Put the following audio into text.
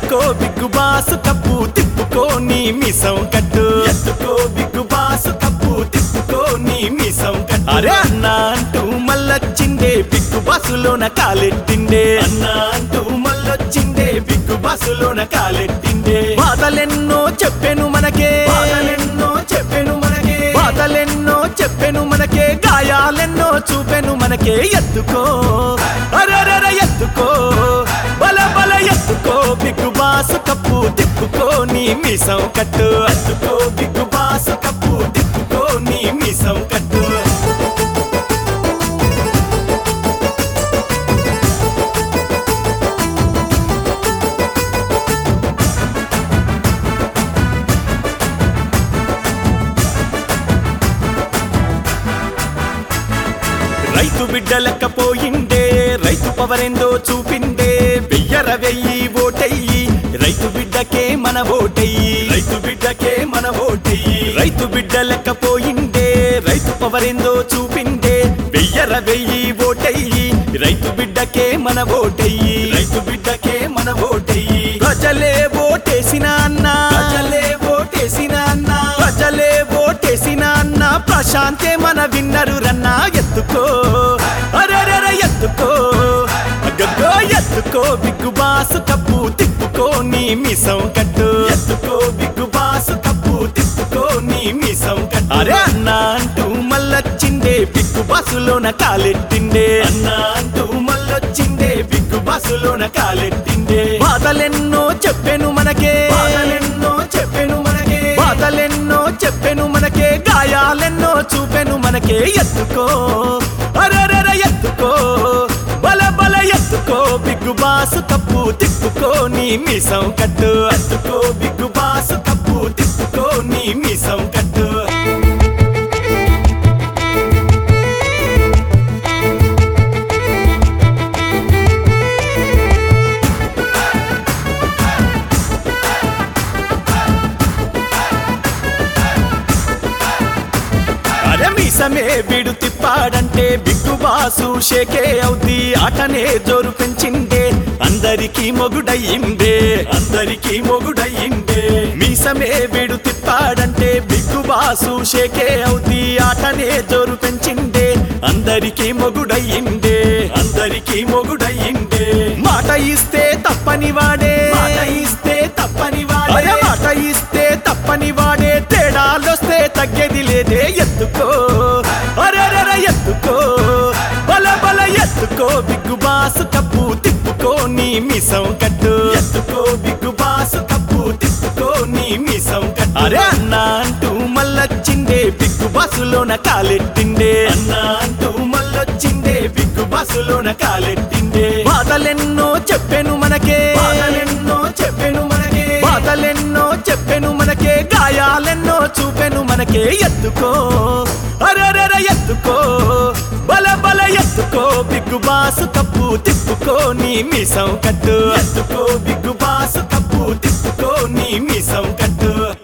ఎత్తుకో big boss cup తిప్పుకో నీ మిసం కట్టు ఎత్తుకో బిగ్గు బాసు కప్పు తిప్పుకో నీ మిసం కట్టు అరే అన్నా అంటూ మళ్ళొచ్చిందే బిగ్గు బాసులోన కాలెట్టిండే అన్నా అంటూ మళ్ళొచ్చిందే బిగ్గు బాసులోన కాలెట్టిండే బాధలెన్నో చెప్పెను మనకే బాధలెన్నో చెప్పెను మనకే బాధలెన్నో చెప్పెను మనకే గాయాలెన్నో చూపెను మనకే ఎత్తుకో అరరర ఎత్తుకో బల బల ఎత్తుకో బిగ్గు బాసు కప్పు తిప్పుకో నీ మీసం కట్టు ఎత్తుకో బిగ్గు బాసు కప్పు తిప్పుకో నీ మీసం కట్టు రైతు బిడ్డలకపోయిండే రైతు పవరెందో చూపిండే వెయ్యర వెయ్యి ఓటయ్యి రైతు బిడ్డకే మన ఓటయ్యి రైతు బిడ్డకే మన ఓటయ్యి రైతు బిడ్డలకపోయిండే రైతు పవరెందో చూపిండే వెయ్యర వెయ్యి ఓటయ్యి రైతు బిడ్డకే మన ఓటయ్యి రైతు బిడ్డకే మన ఓటయ్యి ప్రజలే ఓటేసిన అన్న ప్రజలే ఓటేసిన అన్న ప్రజలే ఓటేసిన అన్న ప్రశాంతే మన విన్నరు రన్నా ఎత్తుకో అరరర ఎత్తుకో గగ్గో ఎత్తుకో బిగ్గు బాసు కప్పు తిప్పుకో నీ మిసం కట్టు ఎత్తుకో బిగ్గు బాసు కప్పు తిప్పుకో నీ మిసం కట్టు అరే అన్నా అంటూ మళ్ళొచ్చిందే బిగ్గు బాసులోన కాలెట్టిండే అన్నా అంటూ మళ్ళొచ్చిందే బిగ్గు బాసులోన కాలెట్టిండే బాధలెన్నో చెప్పెను మనకే బాధలెన్నో చెప్పెను మనకే బాధలెన్నో చెప్పెను మనకే గాయాలెన్నో చూపెను మనకే ఎత్తుకో అరరర ఎత్తుకో బల బల ఎత్తుకో బిగ్గు బాసు కప్పు తిప్పుకో నీ మీసం కట్టు ఎత్తుకో బిగ్గు బాసు కప్పు తిప్పుకో నీ మీసం కట్టు అరే మీసమే వీడు తిప్పాడంటే బిగ్గు బాసు షేకే అవుద్ది ఆటనే జోరు పెంచిండే అందరికీ మొగుడయ్యిందే అందరికీ మొగుడయ్యిందే మీసమే వీడు తిప్పాడంటే బిగ్గు బాసు షేకే అవుద్ది ఆటనే జోరు పెంచిండే అందరికీ మొగుడయ్యిందే అందరికీ మొగుడయ్యిందే మాట ఇస్తే తప్పని వాడే మాట ఇస్తే తప్పని వాడే మాట ఇస్తే తప్పని వాడే తేడాలొస్తే తగ్గేది లేదే ఎత్తుకో అరరర ఎత్తుకో బల బల ఎత్తుకో బిగ్గు బాసు కప్పు తిప్పుకో నీ మిసం కట్టు ఎత్తుకో బిగ్గు బాసు కప్పు తిప్పుకో నీ మిసం కట్టు అరే అన్నా అంటూ మళ్ళొచ్చిందే బిగ్గు బాసులోన కాలెట్టిండే అన్నా అంటూ మళ్ళొచ్చిందే బిగ్గు బాసులోన కాలెట్టిండే బాధలెన్నో చెప్పెను మనకే బాధలెన్నో చెప్పెను మనకే బాధలెన్నో చెప్పెను మనకే గాయాలెన్నో చూపెను మనకే ఎత్తుకో అరరర ఎత్తుకో బల బల ఎత్తుకో బిగ్గు బాసు కప్పు తిప్పుకో నీ మీసం కట్టు ఎత్తుకో బిగ్గు బాసు కప్పు తిప్పుకో నీ మీసం కట్టు